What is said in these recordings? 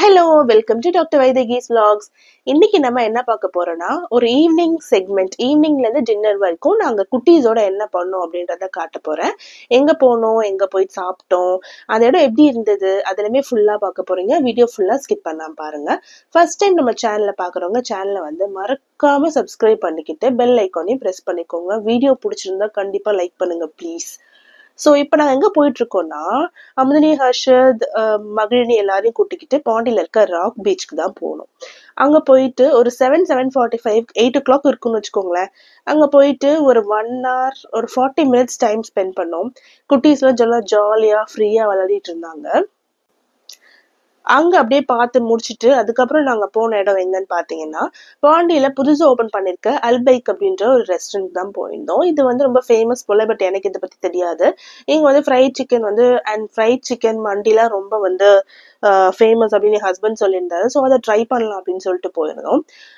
hello welcome to doctor Vaidehi's vlogs இன்னைக்கு நம்ம என்ன பார்க்க போறோம்னா ஒரு ஈவினிங் செக்மெண்ட் ஈவினிங்ல இருந்து டின்னர் வரைக்கும் நாங்க குட்டீஸோட என்ன பண்ணோம் அப்படின்றத காட்ட போறேன் எங்க போனோம் எங்க போய் சாப்பிட்டோம் அந்த இடம் எப்படி இருந்தது அதுலயுமே ஃபுல்லா பார்க்க போறீங்க வீடியோ ஃபுல்லா ஸ்கிப் பண்ணாம பாருங்க ஃபர்ஸ்ட் டைம் நம்ம சேனல்ல பாக்குறவங்க சேனலை வந்து மறக்காம சப்ஸ்கிரைப் பண்ணிக்கிட்டு பெல் ஐக்கானையும் பிரஸ் பண்ணிக்கோங்க வீடியோ பிடிச்சிருந்தா கண்டிப்பா லைக் பண்ணுங்க ப்ளீஸ் ஸோ இப்போ நாங்கள் எங்கே போயிட்டு இருக்கோம்னா அமுதினி ஹர்ஷத் அஹ், மகிழினி எல்லாரையும் கூட்டிக்கிட்டு பாண்டியில் இருக்க ராக் பீச்சுக்கு தான் போகணும் அங்கே போயிட்டு ஒரு seven seven forty five eight o'clock இருக்குன்னு வச்சுக்கோங்களேன் அங்கே போயிட்டு ஒரு ஒன் hour ஒரு ஃபார்ட்டி மினிட்ஸ் டைம் ஸ்பெண்ட் பண்ணோம் குட்டீஸ்லாம் ஜொல்லா ஜாலியாக ஃப்ரீயாக விளையாடிட்டு இருந்தாங்க அங்க அப்படியே பார்த்து முடிச்சிட்டு அதுக்கப்புறம் நாங்க போன இடம் எங்கன்னு பாத்தீங்கன்னா பாண்டியில புதுசா ஓபன் பண்ணிருக்க அல்பைக் அப்படின்ற ஒரு ரெஸ்டாரண்ட் தான் போயிருந்தோம் இது வந்து ரொம்ப ஃபேமஸ் போல பட் எனக்கு இதை பத்தி தெரியாது இங்க வந்து ஃப்ரைட் சிக்கன் வந்து அண்ட் ஃப்ரைட் சிக்கன் மண்டிலாம் ரொம்ப வந்து ஃபேமஸ் அப்படின்னு என் ஹஸ்பண்ட் சொல்லியிருந்தாரு ஸோ அதை ட்ரை பண்ணலாம் அப்படின்னு சொல்லிட்டு போயிருந்தோம்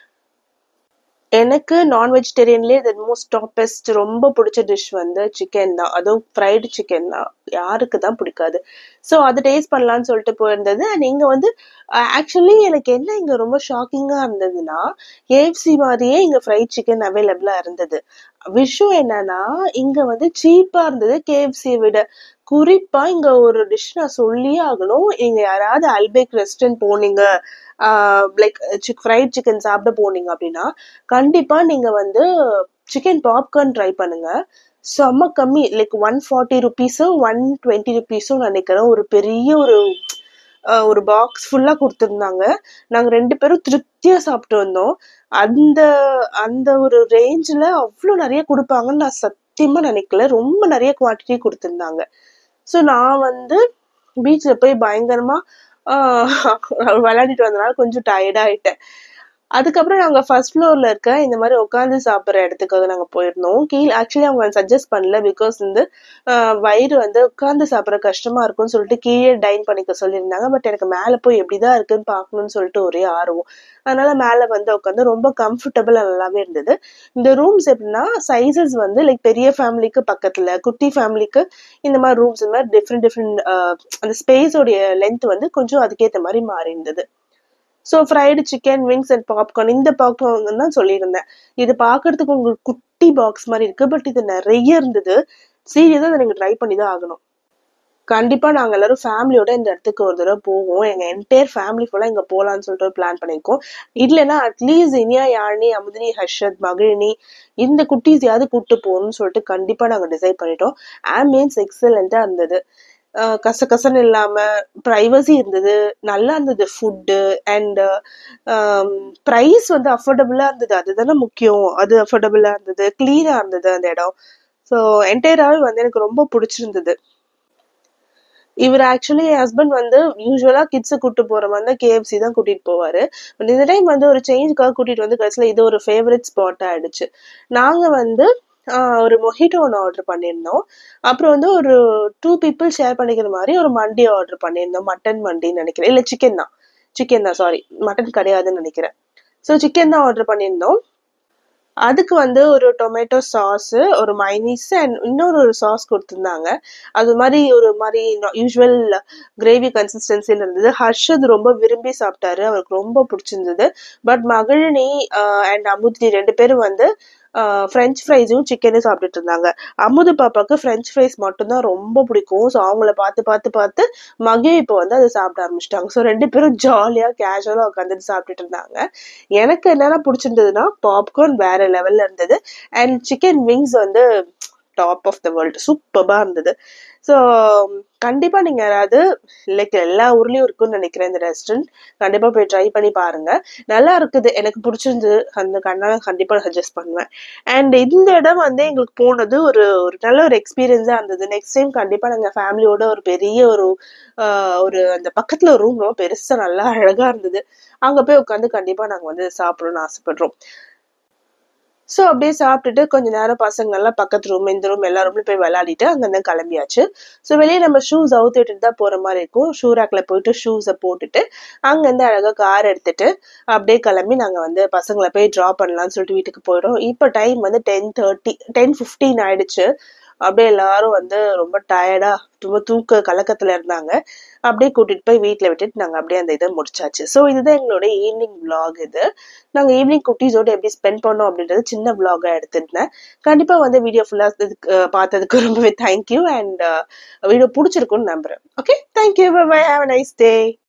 எனக்கு நான் வெஜிடேரியன்லேயே த மோஸ்ட் டாப்பஸ்ட் ரொம்ப பிடிச்ச டிஷ் வந்து சிக்கன் தான் அதுவும் ஃப்ரைடு சிக்கன் தான் யாருக்கு தான் பிடிக்காது ஸோ அதை டேஸ்ட் பண்ணலாம்னு சொல்லிட்டு போயிருந்தது அண்ட் இங்கே வந்து ஆக்சுவலி எனக்கு என்ன இங்கே ரொம்ப ஷாக்கிங்காக இருந்ததுன்னா கேஎஃப்சி மாதிரியே இங்கே ஃப்ரைட் சிக்கன் அவைலபிளாக இருந்தது விஷயம் என்னன்னா இங்கே வந்து சீப்பாக இருந்தது கேஎஃப்சியை விட குறிப்பா இங்க ஒரு டிஷ் நான் சொல்லியே ஆகணும் இங்க யாராவது அல்பேக் ரெஸ்டாரண்ட் போனீங்க லைக் ஃப்ரைட் சிக்கன் சாப்பிட போனீங்க அப்படின்னா கண்டிப்பா நீங்க வந்து சிக்கன் பாப்கார்ன் ட்ரை பண்ணுங்க செம்ம கம்மி லைக் ஒன் ஃபார்ட்டி ருபீஸும் ஒன் டுவெண்ட்டி ருபீஸும் நினைக்கிறேன் ஒரு பெரிய ஒரு ஆஹ் ஒரு பாக்ஸ் ஃபுல்லா கொடுத்துருந்தாங்க நாங்க ரெண்டு பேரும் திருப்தியா சாப்பிட்டு வந்தோம் அந்த அந்த ஒரு ரேஞ்சில் அவ்வளோ நிறைய கொடுப்பாங்கன்னு நான் சத்தியமா நினைக்கல ரொம்ப நிறைய குவான்டிட்டி கொடுத்துருந்தாங்க ஸோ நான் வந்து பீச்சில் போய் பயங்கரமா ஆஹ் விளையாடிட்டு வந்தனால கொஞ்சம் டயர்ட் ஆயிட்டேன் அதுக்கப்புறம் நாங்க ஃபர்ஸ்ட் ஃப்ளோர்ல இருக்க இந்த மாதிரி உட்காந்து சாப்பிட்ற இடத்துக்காக நாங்க போயிருந்தோம் கீழே ஆக்சுவலி அவங்க சஜஸ்ட் பண்ணல பிகாஸ் வந்து ஆஹ் வயிறு வந்து உட்காந்து சாப்பிட்ற கஷ்டமா இருக்கும்னு சொல்லிட்டு கீழே டைன் பண்ணிக்க சொல்லியிருந்தாங்க பட் எனக்கு மேலே போய் எப்படிதான் இருக்குன்னு பார்க்கணும்னு சொல்லிட்டு ஒரே ஆர்வம் அதனால மேலே வந்து உட்காந்து ரொம்ப கம்ஃபர்டபுளா நல்லாவே இருந்தது இந்த ரூம்ஸ் எப்படின்னா சைஸஸ் வந்து லைக் பெரிய ஃபேமிலிக்கு பக்கத்துல குட்டி ஃபேமிலிக்கு இந்த மாதிரி ரூம்ஸ் இந்த மாதிரி டிஃப்ரெண்ட் டிஃப்ரெண்ட் அந்த ஸ்பேஸோடைய லென்த் வந்து கொஞ்சம் அதுக்கேற்ற மாதிரி மாறி இருந்தது so fried chicken wings and popcorn இந்த பாப்கார்ன் தான் சொல்லியிருந்தேன் இது பார்க்கறதுக்கு உங்களுக்கு குட்டி பாக்ஸ் மாதிரி இருக்கு பட் இது நிறைய இருந்தது சீரியஸாக அதை நீங்கள் ட்ரை பண்ணி தான் ஆகணும் கண்டிப்பா நாங்க எல்லாரும் ஃபேமிலியோட இந்த இடத்துக்கு ஒரு தடவை போவோம் எங்க என்டையர் ஃபேமிலி ஃபுல்லா இங்க போலாம்னு சொல்லிட்டு ஒரு பிளான் பண்ணிருக்கோம் இல்லைன்னா அட்லீஸ்ட் இனியா யாழினி அமுதினி ஹர்ஷத் மகிழினி இந்த குட்டீஸையாவது கூட்டு போகணும்னு சொல்லிட்டு கண்டிப்பா நாங்க டிசைட் பண்ணிட்டோம் ஆம்பியன்ஸ் எக்ஸலண்டா இருந்தது ஆஹ் கசகசன்னு இல்லாம ப்ரைவசி இருந்தது நல்லா இருந்தது ஃபுட்டு அண்ட் ப்ரைஸ் வந்து அஃபோர்டபுளா இருந்தது அதுதானே முக்கியம் அது அஃபோர்டபுளா இருந்தது கிளீனா இருந்தது அந்த இடம் ஸோ என்டையராகவே வந்து எனக்கு ரொம்ப பிடிச்சிருந்தது இவர் ஆக்சுவலி என் ஹஸ்பண்ட் வந்து யூஸ்வலா கிட்ஸை கூட்டு போற மாதிரி தான் கேஎஃப்சி தான் கூட்டிட்டு போவாரு பட் இந்த டைம் வந்து ஒரு சேஞ்சுக்காக கூட்டிட்டு வந்து கடைசியில் இது ஒரு ஃபேவரட் ஸ்பாட் ஆயிடுச்சு நாங்க வந்து ஆஹ், ஒரு மொஹிட்டோ ஒன்று ஆர்டர் பண்ணியிருந்தோம் அப்புறம் வந்து ஒரு டூ பீப்புள் ஷேர் பண்ணிக்கிற மாதிரி ஒரு மண்டி ஆர்டர் பண்ணியிருந்தோம் மட்டன் மண்டின்னு நினைக்கிறேன் இல்லை சிக்கன் தான் சிக்கன் தான் சாரி மட்டன் கிடையாதுன்னு நினைக்கிறேன் ஸோ சிக்கன் தான் ஆர்டர் பண்ணியிருந்தோம் அதுக்கு வந்து ஒரு டொமேட்டோ சாஸ் ஒரு மைனீஸ் அண்ட் இன்னொரு ஒரு சாஸ் கொடுத்துருந்தாங்க அது மாதிரி ஒரு மாதிரி யூஸ்வல் கிரேவி கன்சிஸ்டன்சில இருந்தது ஹர்ஷத் ரொம்ப விரும்பி சாப்பிட்டாரு அவருக்கு ரொம்ப பிடிச்சிருந்தது பட் மகிழினி அண்ட் அமுதினி ரெண்டு பேரும் வந்து ஃப்ரெஞ்ச் ஃப்ரைஸும் சிக்கனும் சாப்பிட்டுட்டு இருந்தாங்க அமுது பாப்பாக்கு ஃப்ரெஞ்ச் ஃப்ரைஸ் மட்டும்தான் ரொம்ப பிடிக்கும் ஸோ அவங்கள பார்த்து பார்த்து பார்த்து மகே இப்போ வந்து அதை சாப்பிட ஆரம்பிச்சிட்டாங்க ஸோ ரெண்டு பேரும் ஜாலியாக கேஷுவலாக உட்காந்துட்டு சாப்பிட்டுட்டு இருந்தாங்க எனக்கு என்னென்ன பிடிச்சிருந்ததுன்னா பாப்கார்ன் வேற லெவல்ல இருந்தது அண்ட் சிக்கன் விங்ஸ் வந்து டாப் ஆஃப் த வேர்ல்டு சூப்பராக இருந்தது ஸோ கண்டிப்பாக நீங்கள் யாராவது லைக் எல்லா ஊர்லேயும் இருக்குன்னு நினைக்கிறேன் இந்த ரெஸ்டாரண்ட் கண்டிப்பாக போய் ட்ரை பண்ணி பாருங்க நல்லா இருக்குது எனக்கு பிடிச்சிருந்தது அந்த கண்ணால கண்டிப்பாக சஜஸ்ட் பண்ணுவேன் அண்ட் இந்த இடம் வந்து எங்களுக்கு போனது ஒரு ஒரு நல்ல ஒரு எக்ஸ்பீரியன்ஸாக இருந்தது நெக்ஸ்ட் டைம் கண்டிப்பாக நாங்கள் ஃபேமிலியோட ஒரு பெரிய ஒரு ஆஹ், ஒரு அந்த பக்கத்தில் ஒரு ரூம் ரொம்ப பெருசாக நல்லா அழகாக இருந்தது அங்கே போய் உட்காந்து கண்டிப்பாக நாங்கள் வந்து சாப்பிடணும்னு ஆசைப்படுறோம் ஸோ அப்படியே சாப்பிட்டுட்டு கொஞ்ச நேரம் பசங்க எல்லாம் பக்கத்து ரூம் இந்த ரூம் எல்லா ரூம்லயும் போய் விளையாடிட்டு அங்கேருந்து கிளம்பியாச்சு ஸோ வெளியே நம்ம ஷூஸ் அவுத்து விட்டுட்டு தான் போற மாதிரி இருக்கும் ஷூ ரேக்ல போயிட்டு ஷூஸை போட்டுட்டு அங்கேருந்து அழகா கார் எடுத்துட்டு அப்படியே கிளம்பி நாங்க வந்து பசங்களை போய் ட்ரா பண்ணலாம்னு சொல்லிட்டு வீட்டுக்கு போயிடும் இப்போ டைம் வந்து டென் தேர்ட்டி டென் ஃபிஃப்டீன் ஆயிடுச்சு அப்படியே எல்லாரும் வந்து ரொம்ப டயர்டா ரொம்ப தூக்க கலக்கத்துல இருந்தாங்க அப்படியே கூட்டிட்டு போய் வீட்ல விட்டுட்டு நாங்க அப்படியே அந்த இதை முடிச்சாச்சு ஸோ இதுதான் எங்களோட ஈவினிங் vlog இது நாங்க ஈவினிங் குட்டீஸோட எப்படி ஸ்பெண்ட் பண்ணோம் அப்படின்றது சின்ன vlog-ஆ எடுத்திருந்தேன் கண்டிப்பா வந்து வீடியோ ஃபுல்லா பார்த்ததுக்கு ரொம்பவே தேங்க்யூ அண்ட் வீடியோ பிடிச்சிருக்கும்னு நம்புறேன் okay thank you bye have a nice day